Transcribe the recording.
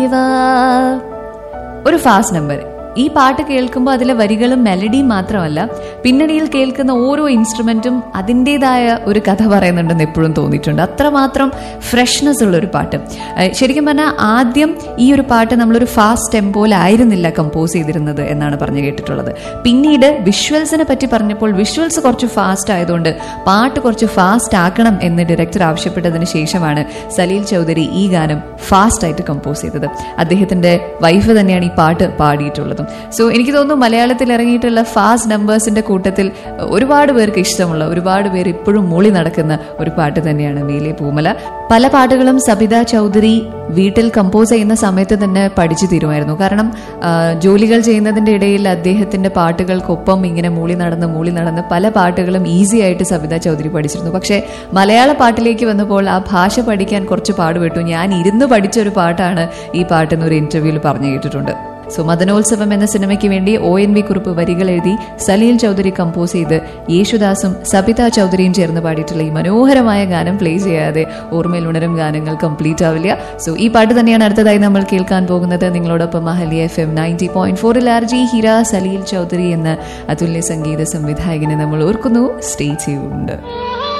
ഇവാ. ഒരു fast number ഈ പാട്ട് കേൾക്കുമ്പോൾ അതിലെ വരികളും മെലഡിയും മാത്രമല്ല പിന്നണിയിൽ കേൾക്കുന്ന ഓരോ ഇൻസ്ട്രുമെന്റും അതിൻ്റെതായ ഒരു കഥ പറയുന്നുണ്ടെന്ന് എപ്പോഴും തോന്നിയിട്ടുണ്ട് അത്രമാത്രം ഫ്രഷ്നെസ് ഉള്ള ഒരു പാട്ട് ഏഹ് ശരിക്കും പറഞ്ഞാൽ ആദ്യം ഈ ഒരു പാട്ട് നമ്മളൊരു ഫാസ്റ്റ് ടെമ്പോയിലായിരുന്നില്ല കമ്പോസ് ചെയ്തിരുന്നത് എന്നാണ് പറഞ്ഞു കേട്ടിട്ടുള്ളത് പിന്നീട് വിഷ്വൽസിനെ പറ്റി പറഞ്ഞപ്പോൾ വിഷ്വൽസ് കുറച്ച് ഫാസ്റ്റ് ആയതുകൊണ്ട് പാട്ട് കുറച്ച് ഫാസ്റ്റ് ആക്കണം എന്ന് ഡയറക്ടർ ആവശ്യപ്പെട്ടതിന് ശേഷമാണ് സലീൽ ചൗധരി ഈ ഗാനം ഫാസ്റ്റ് ആയിട്ട് കമ്പോസ് ചെയ്തത് അദ്ദേഹത്തിന്റെ വൈഫ് തന്നെയാണ് ഈ പാട്ട് പാടിയിട്ടുള്ളതും സോ എനിക്ക് തോന്നുന്നു മലയാളത്തിൽ ഇറങ്ങിയിട്ടുള്ള ഫാസ്റ്റ് നമ്പേഴ്സിന്റെ കൂട്ടത്തിൽ ഒരുപാട് പേർക്ക് ഇഷ്ടമുള്ള ഒരുപാട് പേര് ഇപ്പോഴും മൂളി നടക്കുന്ന ഒരു പാട്ട് തന്നെയാണ് മേലെ പൂമല പല പാട്ടുകളും സബിത ചൗധരി വീട്ടിൽ കമ്പോസ് ചെയ്യുന്ന സമയത്ത് തന്നെ പഠിച്ചു തീരുമായിരുന്നു കാരണം ആ, ജോലികൾ ചെയ്യുന്നതിന്റെ ഇടയിൽ അദ്ദേഹത്തിന്റെ പാട്ടുകൾക്കൊപ്പം ഇങ്ങനെ മൂളി നടന്ന് മൂളി നടന്ന് പല പാട്ടുകളും ഈസി ആയിട്ട് സബിത ചൗധരി പഠിച്ചിരുന്നു പക്ഷേ മലയാള പാട്ടിലേക്ക് വന്നപ്പോൾ ആ ഭാഷ പഠിക്കാൻ കുറച്ച് പാടുപെട്ടു ഞാൻ ഇരുന്ന് പഠിച്ച ഒരു പാട്ടാണ് ഈ പാട്ടെന്ന് ഒരു ഇന്റർവ്യൂവിൽ പറഞ്ഞു കേട്ടിട്ടുണ്ട് സോ മദനോത്സവം എന്ന സിനിമയ്ക്ക് വേണ്ടി ഒ എൻ വി കുറിപ്പ് വരികൾ എഴുതി സലീൽ ചൗധരി കമ്പോസ് ചെയ്ത് യേശുദാസും സബിത ചൗധരിയും ചേർന്ന് പാടിയിട്ടുള്ള ഈ മനോഹരമായ ഗാനം പ്ലേ ചെയ്യാതെ ഓർമ്മയിൽ ഉണരും ഗാനങ്ങൾ കംപ്ലീറ്റ് ആവില്ല സോ ഈ പാട്ട് തന്നെയാണ് അടുത്തതായി നമ്മൾ കേൾക്കാൻ പോകുന്നത് നിങ്ങളോടൊപ്പം Mahali F M ninety point ഫോറിൽ ആർ ജി ഹിര സലീൽ ചൗധരി എന്ന അതുല്യ സംഗീത സംവിധായകനെ നമ്മൾ ഓർക്കുന്നു സ്റ്റേ ചെയ്യുന്നുണ്ട്